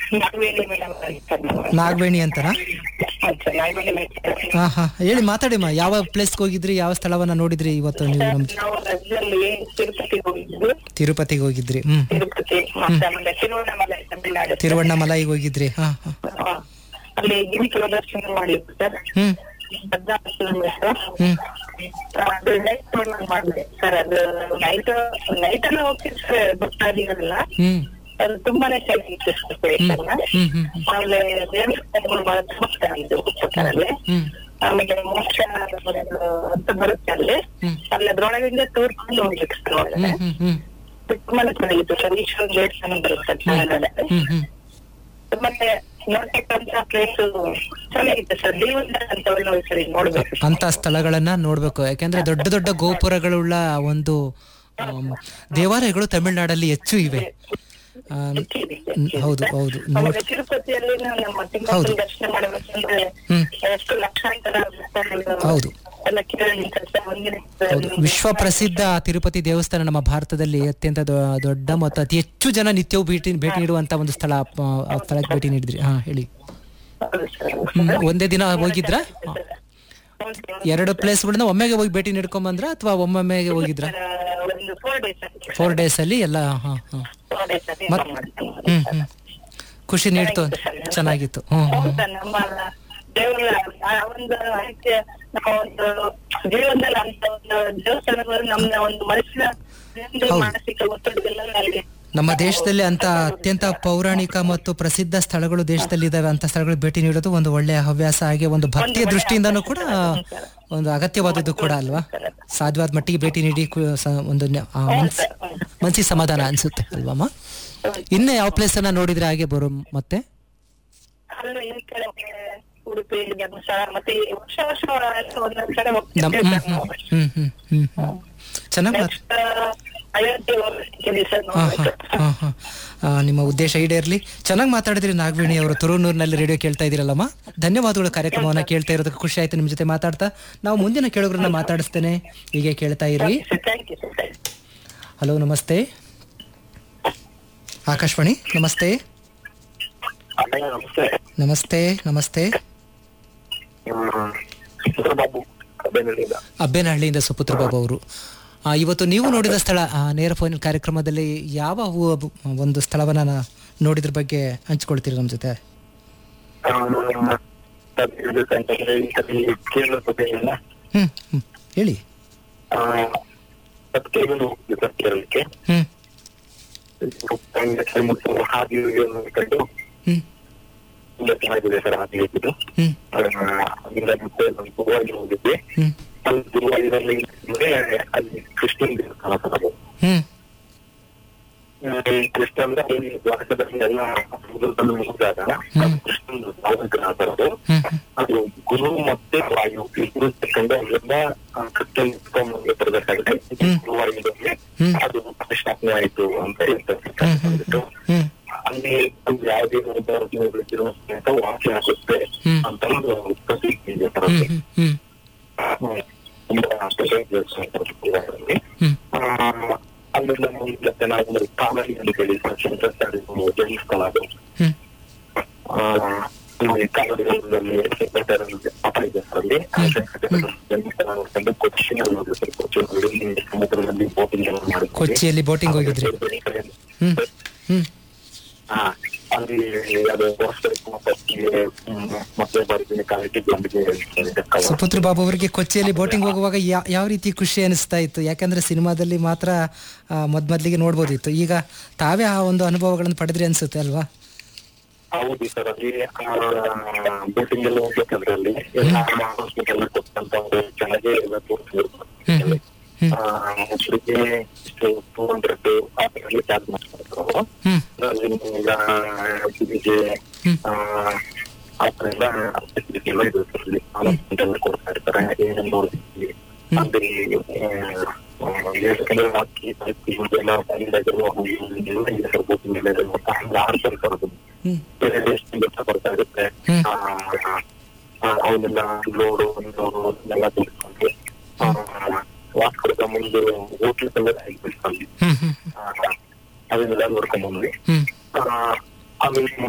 Nagaveni madam sir ನಾವು. ನಾಗವೇಣಿ ಅಂತನಾ ಹೌದು ಸರ್ ನಾಗವೇಣಿ ಮೇಡಮ್. ಹಾ ಹಾ ಹೇಳಿ ಮಾತಾಡಿಮ್ಮ ಯಾವ ಪ್ಲೇಸ್ಗೆ ಹೋಗಿದ್ರಿ ಯಾವ ಸ್ಥಳವನ್ನ ನೋಡಿದ್ರಿ ಇವತ್ತು ನೀವು ನಮ್ ನಾವು ರಾಜ್ಯದಲ್ಲಿ ತಿರುಪತಿಗೆ ಹೋಗಿದ್ವಿ ತಿರುಪತಿಗೆ ಹೋಗಿದ್ರಿ ಹ್ಮ್ ತಿರುಪತಿ ಮತ್ತೆ ಆಮೇಲೆ ತಿರುವಣ್ಣಾಮಲೈ ತಮಿಳ್ನಾಡು ಸರ್. ತಿರುವಣ್ಣಾಮಲೈಗೆ ಹೋಗಿದ್ರಿ ಹಾ ಹಾ ಆ, ಅಲ್ಲಿ ಗಿರಿ ಪ್ರದರ್ಶನ ಮಾಡಿದ್ವಿ ಸರ್ ಹ್ಮ್ ಹದಿನಾಲ್ಕು ಕಿಲೋಮೀಟರ್ ಹ್ಮ್ ಅದು ನೈಟ್ ಟೂರ್ನಮೆಂಟ್ ಮಾಡಿದೆ ಸರ್ ಅದು ನೈಟ್ ನೈಟ್ ಎಲ್ಲ ಹೋಗ್ತೀವಿ ಸರ್ ಭಕ್ತಾದಿಗಳೆಲ್ಲ ಹ್ಮ್ ಅದು ತುಂಬಾನೇ ಚೆನ್ನಾಗಿತ್ತು ಸರ್ ಪ್ಲೇಸ್ ಹ್ಮ್ ಹ್ಮ್ ಆಮೇಲೆ ದೇವಸ್ಥಾನಗಳು ಬಹಳ ತುಂಬಾ ಚೆನ್ನಾಗಿದೆ ಉಪ್ಪತ್ತರಲ್ಲಿ ಹ್ಮ್ ಆಮೇಲೆ ಮೋಕ್ಷ ಅಂತ ಬರುತ್ತೆ ಅಲ್ಲಿ ಹ್ಮ್. ಅಲ್ಲಿ ಅದ್ರೊಳಗಿಂದ ತೋರ್ಕೊಂಡು ಹೋಗ್ಲಿಕ್ಕೆ ಸರ್ ಒಳಗಡೆ ಹ್ಮ್ ಹ್ಮ್ ಹ್ಮ್ ತುಂಬಾನೇ ಚೆನ್ನಾಗಿತ್ತು ಸರ್ ಈಶ್ವರ ದೇವಸ್ಥಾನ ಬರುತ್ತೆ ಕೆಳಗಡೆ ಹ್ಮ್ ಹ್ಮ್ ಮತ್ತೆ ನೋಡ್ತಕ್ಕಂತ ಪ್ಲೇಸ್ ಚೆನ್ನಾಗಿತ್ತು ಸರ್ ದೇವಸ್ಥಾನ ಅಂತ ಒಳ್ಳೆ ಸರಿ ನೋಡ್ಬೇಕು ಅಂತ ಸ್ಥಳಗಳನ್ನ ನೋಡ್ಬೇಕು ಯಾಕೆಂದ್ರೆ ದೊಡ್ಡ ದೊಡ್ಡ ಗೋಪುರಗಳುಳ್ಳ ಒಂದು ಆಮ್, ದೇವಾಲಯಗಳು ತಮಿಳುನಾಡಲ್ಲಿ ಹೆಚ್ಚು ಇವೆ ಆಮ್, ಹ್ಮ್, ಹೌದು ಹೌದು ನೋಡ್ ಆಮೇಲೆ ತಿರುಪತಿಯಲ್ಲಿ ನಮ್ಮ ತಿಮ್ಮಪ್ಪನ ದರ್ಶನ ಮಾಡಬೇಕಂದ್ರೆ ಹ್ಮ್. ಎಷ್ಟು ಲಕ್ಷಾಂತರ ಭಕ್ತಾದಿಗಳು ಹೌದು. ಎಲ್ಲ ಕೇಳಿ ಸರ್ ಒಂದಿನ ಹೌದು ವಿಶ್ವ ಪ್ರಸಿದ್ಧ ತಿರುಪತಿ ದೇವಸ್ಥಾನ ನಮ್ಮ ಭಾರತದಲ್ಲಿ ಅತ್ಯಂತ ದೊ- ದೊಡ್ಡ ಮತ್ತು ಅತಿ ಹೆಚ್ಚು ಜನ ನಿತ್ಯವೂ ಭೇಟಿ ಭೇಟಿ ನೀಡುವಂತ ಒಂದು ಸ್ಥಳ ಆ, ಆ ಸ್ಥಳಕ್ಕೆ ಭೇಟಿ ನೀಡಿದ್ರಿ ಹಾ ಹೇಳಿ ಹೌದು ಸರ್. ಹ್ಮ್, ಒಂದೇ ದಿನ ಹೋಗಿದ್ರ ಹೌದು ಸರ್. ಎರಡು ಪ್ಲೇಸ್ಗಳನ್ನ ಒಮ್ಮೆಗೆ ಹೋಗಿ ಭೇಟಿ ನೀಡ್ಕೊಂಡ್ ಬಂದ್ರ ಅಥವಾ ಒಮ್ಮೊಮ್ಮೆಗೆ ಹೋಗಿದ್ರ ಆ, ಒಂದು ಫೋರ್ ಡೇಸ್ ಫೋರ್ ಡೇಸ್ ಅಲ್ಲಿ ಎಲ್ಲ ಹಾ ಹಾ ಫೋರ್ ಡೇಸ್ ಅಲ್ಲಿ ಮತ್- ಮಾಡ್ತೀನಿ. ಹ್ಮ್ ಹ್ಮ್ ಖುಷಿ ನೀಡ್ತು ಚೆನ್ನಾಗಿತ್ತು ಹ್ಮ್ ಹ್ಮ್ ಹೌದು ಸರ್, ನಮ್ಮ ದೇವರ ಆ ಒಂದು ಐಕ್ಯ ನಮ್ಮ ಒಂದು ಜೀವನದಲ್ಲಿ ಅಂತ ಒಂದು ದೇವಸ್ಥಾನಗಳು ನಮ್ಮ ಒಂದು ಮನುಷ್ಯನ ಒಂದು ಹೌದು. ಮಾನಸಿಕ ಒತ್ತಡಗೆಲ್ಲ ಅಲ್ಲಿ ನಮ್ಮ ದೇಶದಲ್ಲಿ ಅಂತ ಅತ್ಯಂತ ಪೌರಾಣಿಕ ಮತ್ತು ಪ್ರಸಿದ್ಧ ಸ್ಥಳಗಳು ದೇಶದಲ್ಲಿ ಇದಾವೆ ಅಂತ ಸ್ಥಳಗಳಿಗೆ ಭೇಟಿ ನೀಡೋದು ಒಂದು ಒಳ್ಳೆಯ ಹವ್ಯಾಸ ಹಾಗೆ ಒಂದು ಭಕ್ತಿಯ ದೃಷ್ಟಿಯಿಂದನೂ ಕೂಡ ಒಂದು ಅಗತ್ಯವಾದದ್ದು ಕೂಡ ಅಲ್ವಾ ಸಾಧ್ಯವಾದ ಮಟ್ಟಿಗೆ ಭೇಟಿ ನೀಡಿ ಕು- ಸ- ಒಂದು ನ- ಆ ಮನ್ಸ್ ಮನ್ಸಿಗೆ ಸಮಾಧಾನ ಅನ್ಸುತ್ತೆ ಅಲ್ವಮ್ಮ ಇನ್ನೇ ಯಾವ ಪ್ಲೇಸ್ ಅನ್ನ ನೋಡಿದ್ರೆ ಹಾಗೆ ಬರೋ ಮತ್ತೆ ಅಲ್ಲೂ ಈ ಕಡೆ ಉಡುಪಿ ಧರ್ಮಸ್ಥಳ ಮತ್ತೆ ಈ ವರ್ಷ ವರ್ಷ ಒಂದೊಂದ್ ಕಡೆ ನಮ್ ಹೋಗ್ತಿರ್ತೀವಿ ಹ್ಮ್ ಸರ್ ನಾವು. ಹ್ಮ್ ಹ್ಮ್ ಹ್ಮ್ ಹ್ಮ್ ಚೆನ್ನಾಗಿ Next, ಅಯೋಧ್ಯೆ ಹೋಗ್ಲಿಕ್ಕೆ ಸರ್ ಹಾ ನೋಡ್ಬೇಕು. ಹಾ ಹಾ ಹಾ ಆ, ನಿಮ್ಮ ಉದ್ದೇಶ ಈಡೇರ್ಲಿ ಚೆನ್ನಾಗಿ ಮಾತಾಡಿದ್ರಿ ನಾಗವೇಣಿ ಅವರು ತುರುನೂರಿನಲ್ಲಿ ರೇಡಿಯೋ ಕೇಳ್ತಾ ಇದ್ದೀರಲ್ಲಮ್ಮ ಧನ್ಯವಾದಗಳು ಕಾರ್ಯಕ್ರಮವನ್ನ ಕೇಳ್ತಾ ಇರೋದಕ್ಕೆ ಖುಷಿ ಆಯ್ತು ನಿಮ್ಮ ಜೊತೆ ಮಾತಾಡ್ತಾ ನಾವು ಮುಂದಿನ ಕೇಳುಗರನ್ನ ಮಾತಾಡಿಸ್ತೇನೆ ಹೀಗೆ ಕೇಳ್ತಾ ಇರಿ sir, thank you sir, thank you. Hello ನಮಸ್ತೆ ಆಕಾಶವಾಣಿ ನಮಸ್ತೆ ಅಣ್ಣಯ್ಯ ನಮಸ್ತೆ ನಮಸ್ತೆ ನಮಸ್ತೆ ಬಾಬು ಬೆಂಗಳೂರಿಂದ ಅಬ್ಬೇನಹಳ್ಳಿಯಿಂದ ಸುಪುತ್ರ ಬಾಬು ಅವರು ಆ, ಇವತ್ತು ನೀವು ನೋಡಿದ ಸ್ಥಳ ಆ, ನೇರ ಫೋನ್ ಕಾರ್ಯಕ್ರಮದಲ್ಲಿ ಯಾವ ಹೂ- ಒಂದು ಸ್ಥಳವನ್ನ ನಾ- ನೋಡಿದ್ರ ಬಗ್ಗೆ ಹಂಚ್ಕೊಳ್ತೀರಿ ನಮ್ಮ ಜೊತೆ ಅಂತಂದ್ರೆ ಈ ಸತಿ ಕೇರಳ ಪ್ರದೇಶ ಹ್ಮ್ ಹ್ಮ್ ಹೇಳಿ ಅದಕ್ಕೆ ಹೋಗ್ತೀವಿ ಸರ್ ಕೇರಳಕ್ಕೆ ಹ್ಮ್ ಮುಟ್ಟು ಹಾದಿ ಕಂಡು ಹ್ಮ್ ತುಂಬಾ ಚೆನ್ನಾಗಿದೆ ಸರ್ ಹಾದಿ ಹೋಗಿದ್ದು ಹ್ಮ್ ಅಲ್ಲಿಂದ ಮತ್ತೆ ನಾವು ಗುರುವಾಯೂರ್ ಹೋಗಿದ್ವಿ ಹ್ಮ್ ಅಲ್ಲಿ ಗುರುವಾಯೂರಲ್ಲಿ ಅಂದ್ರೆ ಅಲ್ಲಿ ಕೃಷ್ಣನ್ ದೇವಸ್ಥಾನ ಸರ್ ಅದು ಹ್ಮ್ ಈ ಕೃಷ್ಣ ಅಂದ್ರೆ ಅಲ್ಲಿ ದ್ವಾರಕದಲ್ಲಿ ಎಲ್ಲ ಸಮುದ್ರದಲ್ಲಿ ಮುಗಿದಾಗ ಕೃಷ್ಣನ್ ಭಾವಗ್ರಹ ಸರ್ ಅದು ಹ್ಮ್ ಹ್ಮ್ ಅದು ಗುರು ಮತ್ತೆ ವಾಯು ಇಬ್ರು ತಕೊಂಡು ಅಲ್ಲಿಂದ ಕೃಷ್ಣನ್ ಇಟ್ಕೊಂಡು ಬರಬೇಕಾಗಿದೆ ಗುರುವಾಯೂರಲ್ಲಿ ಹ್ಮ್. ಅದು ಪ್ರತಿಷ್ಠಾಪನೆ ಆಯ್ತು ಅಂತ ಹೇಳ್ತಾರೆ ಹ್ಮ್ ಹ್ಮ್ ಅಂದ್ಬಿಟ್ಟು ಹ್ಮ್ ಅಲ್ಲಿ ಒಂದು ಯಾವುದೇ ಒಂದು ಅರ್ಜುನಗಳಿರೋ ಸಮೇತ ವಾಸಿ ಆಗುತ್ತೆ ಹ್ಮ್. ಅಂತ ಒಂದು ಪ್ರತೀತಿ ಇದೆ ಸರ್ ಹ್ಮ್ ಅಲ್ಲಿ. ಹ್ಮ್ ಹ್ಮ್ ಹ್ಮ್. ತುಂಬಾ special place ಅಂತ ಗುರುವಾಯೂರಲ್ಲಿ. ಹ್ಮ್ ಆ, ಅಲ್ಲಿಂದ ಮುಂದೆ ನಾವು ಕಾವಲಿ ಅಂತ ಹೇಳಿ ಶಂಕರಾಚಾರ್ಯ ದೇವಸ್ಥಾನ ಅದು ಹ್ಮ್ ಆ, ಇಲ್ಲಿ ಕಾವಲಿಗಳಲ್ಲಿ ಶಂಕರಾಚಾರ್ಯ ಪಾಪ ಇದೆ ಸರ್ ಅಲ್ಲಿ ದೇವಸ್ಥಾನ ನೋಡ್ಕೊಂಡು ಕೊಚ್ಚಿನಲ್ಲಿ ಹೋಗಿ ಸರ್ ಕೊಚ್ಚಿನಲ್ಲಿ ಸಮುದ್ರದಲ್ಲಿ ಬೋಟಿಂಗ್ ಎಲ್ಲ ಮಾಡಿದ್ವಿ. ಕೊಚ್ಚಿಯಲ್ಲಿ ಬೋಟಿಂಗ್ ಹೋಗಿದ್ರಿ ಹ್ಮ್ ಹ್ಮ್ ಹಾ ಅಲ್ಲಿ ಅದು ಗೋಸ್ಕರ ಮತ್ತೆ ಬರ್ತೀನಿ ಕಾಲಕ್ಕೆ ಬಂದಿಗೆ ಸುಪುತ್ರ ಬಾಬು ಅವರಿಗೆ ಕೊಚ್ಚಿಯಲ್ಲಿ ಬೋಟಿಂಗ್ ಹೋಗುವಾಗ ಯಾ- ಯಾವ ರೀತಿ ಖುಷಿ ಅನಿಸ್ತಾ ಇತ್ತು ಯಾಕಂದ್ರೆ ಸಿನಿಮಾದಲ್ಲಿ ಮಾತ್ರ ಆ, ಮೊದ್ಮೊದ್ಲಿಗೆ ನೋಡ್ಬೋದಿತ್ತು ಈಗ ತಾವೇ ಆ ಒಂದು ಅನುಭವಗಳನ್ನು ಪಡೆದ್ರಿ ಅನ್ಸುತ್ತೆ ಅಲ್ವಾ ಹೌದು ಸರ್ ಅಲ್ಲಿ ಬೋಟಿಂಗ್ ಎಲ್ಲ ಹೋಗ್ಬೇಕಂದ್ರೆ ಅಲ್ಲಿ ಎಲ್ಲ ಎಲ್ಲ ಕೊಟ್ಟಂತ ಒಂದು ಚೆನ್ನಾಗಿ ಎಲ್ಲ ತೋರಿಸಿದ್ರು ಹ್ಮ್ ಹ್ಮ್ ಒಬ್ಬರಿಗೆ ಇಷ್ಟು ಟೂ ಹಂಡ್ರೆಡ್ ಆ ಥರ ಚಾರ್ಜ್ ಮಾಡ್ತಾರೆ ಹ್ಮ್ ಅಲ್ಲಿ ಈಗ ಒಬ್ಬರಿಗೆ ಹ್ಮ್. ಆ ಥರ ಎಲ್ಲ facility ಎಲ್ಲ ಇದೆ ಸರ್ ಅಲ್ಲಿ announcement ಎಲ್ಲ ಕೊಡ್ತಾ ಇರ್ತಾರೆ ಏನೇನು ನೋಡ್ತೀವಿ ಅಲ್ಲಿ ಯಾಕಂದ್ರೆ ಅಕ್ಕಿ ಅಕ್ಕಿ ಎಲ್ಲ ಬಂದಾಗಲು ಎಲ್ಲ ಇದೆ ಸರ್ ಬೋಟಿಂಗ್ ಎಲ್ಲ ಇದೆ ಮತ್ತೆ ಹಂಗೆ ಆಡ್ತಾರೆ ಸರ್ ಅದು ಹ್ಮ್ ಬೇರೆ ದೇಶದಿಂದ ಬರ್ತಾ ಇರುತ್ತೆ ಹ್ಮ್. ಅವನ್ನೆಲ್ಲ ಲೋಡು ಲೋಡು ಎಲ್ಲ ತಿಳ್ಕೊಂಡು ವಾಸ್ಕರದ ಮುಂದೆ ಹೋಟ್ಲ್ ಎಲ್ಲ ಆಗಿಬಿಟ್ಟು ಅಲ್ಲಿ ಹ್ಮ್ ಹ್ಮ್ ಆ, ಅದನ್ನೆಲ್ಲ ನೋಡ್ಕೊಂಡ್ ಬಂದ್ವಿ ಹ್ಮ್ ಆ, ಆಮೇಲೆ